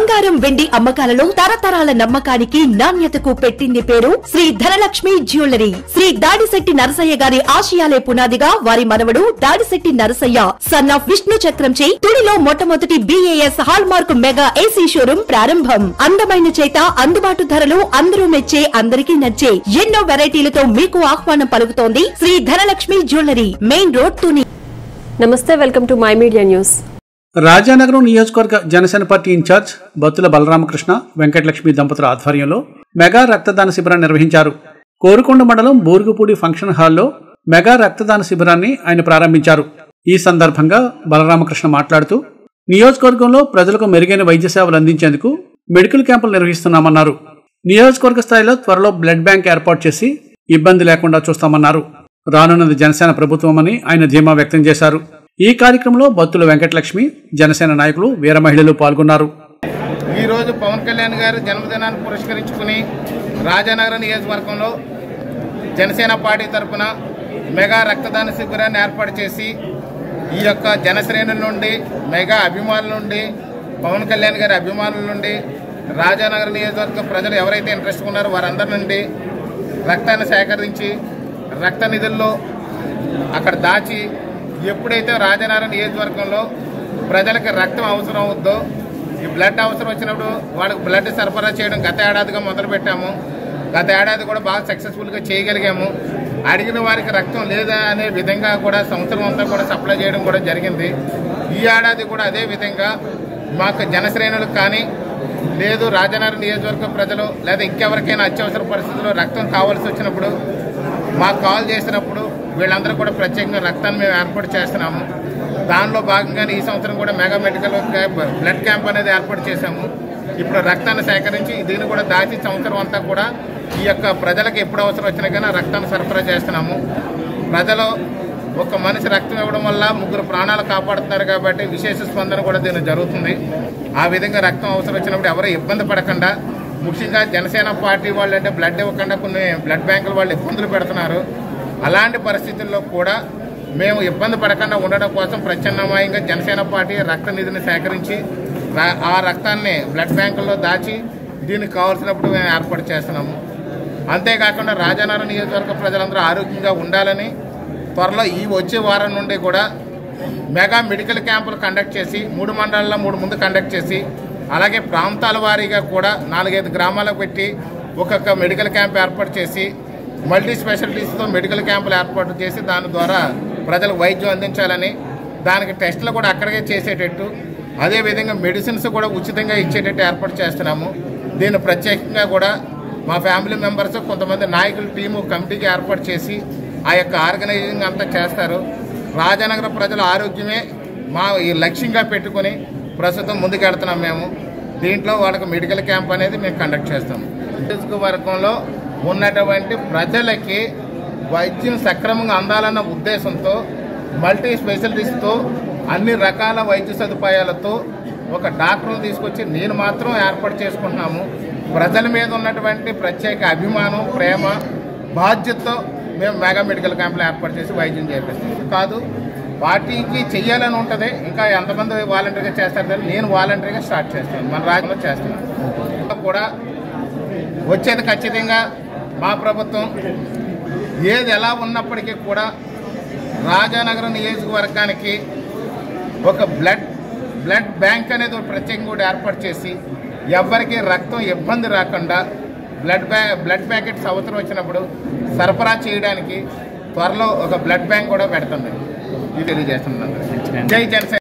బంగారం వెండి అమ్మకాలలో తరతరాల నమ్మకానికి నాణ్యతకు పెట్టింది పేరు శ్రీ ధనలక్ష్మి జ్యువెలరీ శ్రీ దాడిశెట్టి నరసయ్య గారి ఆశయాలే పునాదిగా వారి మనవడు దాడిశెట్టి నరసయ్య సన్ ఆఫ్ విష్ణు చక్రంచే తుడిలో మొట్టమొదటి B I S hallmark mega AC showroom ప్రారంభం అందమైన చేత అందుబాటు ధరలు అందరూ మెచ్చే అందరికీ నచ్చే ఎన్నో వెరైటీలతో మీకు ఆహ్వానం పలుకుతోంది Sri Dhanalakshmi jewellery main road Tuni నమస్తే welcome to my media news Rajanagaram నియోజకవర్గ జనసేన పార్టీ ఇన్ఛార్జ్ బత్తుల బలరామకృష్ణ వెంకటలక్ష్మి దంపతుల ఆధ్వర్యంలో మెగా రక్తదాన శిబిరాన్ని నిర్వహించారు కోరుకొండ మండలం బూరుగుపూడి ఫంక్షన్ హాల్లో మెగా రక్తదాన శిబిరాన్ని ఆయన ప్రారంభించారు ఈ సందర్భంగా బలరామకృష్ణ మాట్లాడుతూ నియోజకవర్గంలో ప్రజలకు మెరుగైన వైద్య సేవలు అందించేందుకు మెడికల్ క్యాంపులు నిర్వహిస్తున్నామన్నారు నియోజకవర్గ స్థాయిలో త్వరలో బ్లడ్ బ్యాంక్ ఏర్పాటు చేసి ఇబ్బంది లేకుండా చూస్తామన్నారు రానున్నది జనసేన ప్రభుత్వమని ఆయన ధీమా వ్యక్తం చేశారు ఈ కార్యక్రమంలో బత్తుల వెంకటలక్ష్మి జనసేన నాయకులు వీర మహిళలు పాల్గొన్నారు ఈ రోజు పవన్ కళ్యాణ్ గారి జన్మదినాన్ని పురస్కరించుకుని రాజానగరం నియోజకవర్గంలో జనసేన పార్టీ తరఫున మెగా రక్తదాన శిబిరాన్ని ఏర్పాటు చేసి ఈ యొక్క జనశ్రేణుల నుండి మెగా అభిమానుల నుండి పవన్ కళ్యాణ్ గారి అభిమానుల నుండి రాజానగరం నియోజకవర్గ ప్రజలు ఎవరైతే ఇంట్రెస్ట్ ఉన్నారో వారందరి నుండి రక్తాన్ని సేకరించి రక్త నిధుల్లో అక్కడ దాచి ఎప్పుడైతే రాజనగరం నియోజకవర్గంలో ప్రజలకు రక్తం అవసరం అవుద్దో ఈ బ్లడ్ అవసరం వచ్చినప్పుడు వాళ్ళకి బ్లడ్ సరఫరా చేయడం గత ఏడాదిగా మొదలు పెట్టాము గత ఏడాది కూడా బాగా సక్సెస్ఫుల్గా చేయగలిగాము అడిగిన వారికి రక్తం లేదా అనే విధంగా కూడా సంవత్సరం అంతా కూడా సప్లై చేయడం కూడా జరిగింది ఈ ఏడాది కూడా అదే విధంగా మాకు జనశ్రేణులకు కానీ లేదు రాజనగరం నియోజకవర్గ ప్రజలు లేదా ఇంకెవరికైనా అత్యవసర పరిస్థితుల్లో రక్తం కావాల్సి వచ్చినప్పుడు మాకు కాల్ చేసినప్పుడు వీళ్ళందరూ కూడా ప్రత్యేకంగా రక్తాన్ని మేము ఏర్పాటు చేస్తున్నాము దానిలో భాగంగానే ఈ సంవత్సరం కూడా mega medical camp blood camp అనేది ఏర్పాటు చేశాము ఇప్పుడు రక్తాన్ని సేకరించి దీన్ని కూడా దాచి సంవత్సరం అంతా కూడా ఈ యొక్క ప్రజలకు ఎప్పుడు అవసరం వచ్చినా కానీ ఆ రక్తాన్ని సరఫరా చేస్తున్నాము ప్రజలు ఒక మనిషి రక్తం ఇవ్వడం వల్ల ముగ్గురు ప్రాణాలు కాపాడుతున్నారు కాబట్టి విశేష స్పందన కూడా దీనికి జరుగుతుంది ఆ విధంగా రక్తం అవసరం వచ్చినప్పుడు ఎవరు ఇబ్బంది పడకుండా ముఖ్యంగా జనసేన పార్టీ వాళ్ళు అంటే బ్లడ్ ఇవ్వకుండా కొన్ని బ్లడ్ బ్యాంకుల వాళ్ళు ఇబ్బందులు పెడుతున్నారు అలాంటి పరిస్థితుల్లో కూడా మేము ఇబ్బంది పడకుండా ఉండడం కోసం ప్రత్యామ్నాయంగా జనసేన పార్టీ రక్త నిధిని సేకరించి రా- ఆ రక్తాన్ని బ్లడ్ బ్యాంకుల్లో దాచి దీనికి కావాల్సినప్పుడు మేము ఏర్పాటు చేస్తున్నాము అంతేకాకుండా రాజానగరం నియోజకవర్గ ప్రజలందరూ ఆరోగ్యంగా ఉండాలని త్వరలో ఈ వచ్చే వారం నుండి కూడా మెగా మెడికల్ క్యాంపులు కండక్ట్ చేసి మూడు మండలాల్లో మూడు ముందు కండక్ట్ చేసి అలాగే ప్రాంతాల వారీగా కూడా నాలుగైదు గ్రామాలకు పెట్టి ఒక్కొక్క మెడికల్ క్యాంప్ ఏర్పాటు చేసి మల్టీ స్పెషాలిటీస్తో మెడికల్ క్యాంపులు ఏర్పాటు చేసి దాని ద్వారా ప్రజలకు వైద్యం అందించాలని దానికి టెస్టులు కూడా అక్కడికే చేసేటట్టు అదేవిధంగా మెడిసిన్స్ కూడా ఉచితంగా ఇచ్చేటట్టు ఏర్పాటు చేస్తున్నాము దీన్ని ప్రత్యేకంగా కూడా మా ఫ్యామిలీ మెంబర్స్ కొంతమంది నాయకుల టీము కమిటీకి ఏర్పాటు చేసి ఆ యొక్క ఆర్గనైజింగ్ అంతా చేస్తారు రాజానగర ప్రజల ఆరోగ్యమే మా ఈ లక్ష్యంగా పెట్టుకుని ప్రస్తుతం ముందుకెడుతున్నాం మేము దీంట్లో వాళ్ళకి మెడికల్ క్యాంప్ అనేది మేము కండక్ట్ చేస్తాం నియోజకవర్గంలో ఉన్నటువంటి ప్రజలకి వైద్యం సక్రమంగా అందాలన్న ఉద్దేశంతో మల్టీ స్పెషాలిటీస్తో అన్ని రకాల వైద్య సదుపాయాలతో ఒక డాక్టర్ని తీసుకొచ్చి నేను మాత్రం ఏర్పాటు చేసుకుంటున్నాము ప్రజల మీద ఉన్నటువంటి ప్రత్యేక అభిమానం ప్రేమ బాధ్యతతో మేము మెగా మెడికల్ క్యాంపులు ఏర్పాటు చేసి వైద్యం చేపిస్తాం కాదు పార్టీకి చెయ్యాలని ఉంటుంది ఇంకా ఎంతమంది వాలంటీర్గా చేస్తారు కానీ నేను వాలంటీర్గా స్టార్ట్ చేస్తాను మన రాజ్యంలో చేస్తున్నాను కూడా వచ్చేది ఖచ్చితంగా మా ప్రభుత్వం ఏది ఎలా ఉన్నప్పటికీ కూడా రాజానగరం నియోజకవర్గానికి ఒక బ్లడ్ బ్లడ్ బ్యాంక్ అనేది ఒక ప్రత్యేకంగా కూడా ఏర్పాటు చేసి ఎవరికి రక్తం ఇబ్బంది రాకుండా బ్లడ్ బ్యా బ్లడ్ ప్యాకెట్స్ అవసరం వచ్చినప్పుడు సరఫరా చేయడానికి త్వరలో ఒక బ్లడ్ బ్యాంక్ కూడా పెడుతుంది ఇది తెలియజేస్తున్నాను జై జనసేన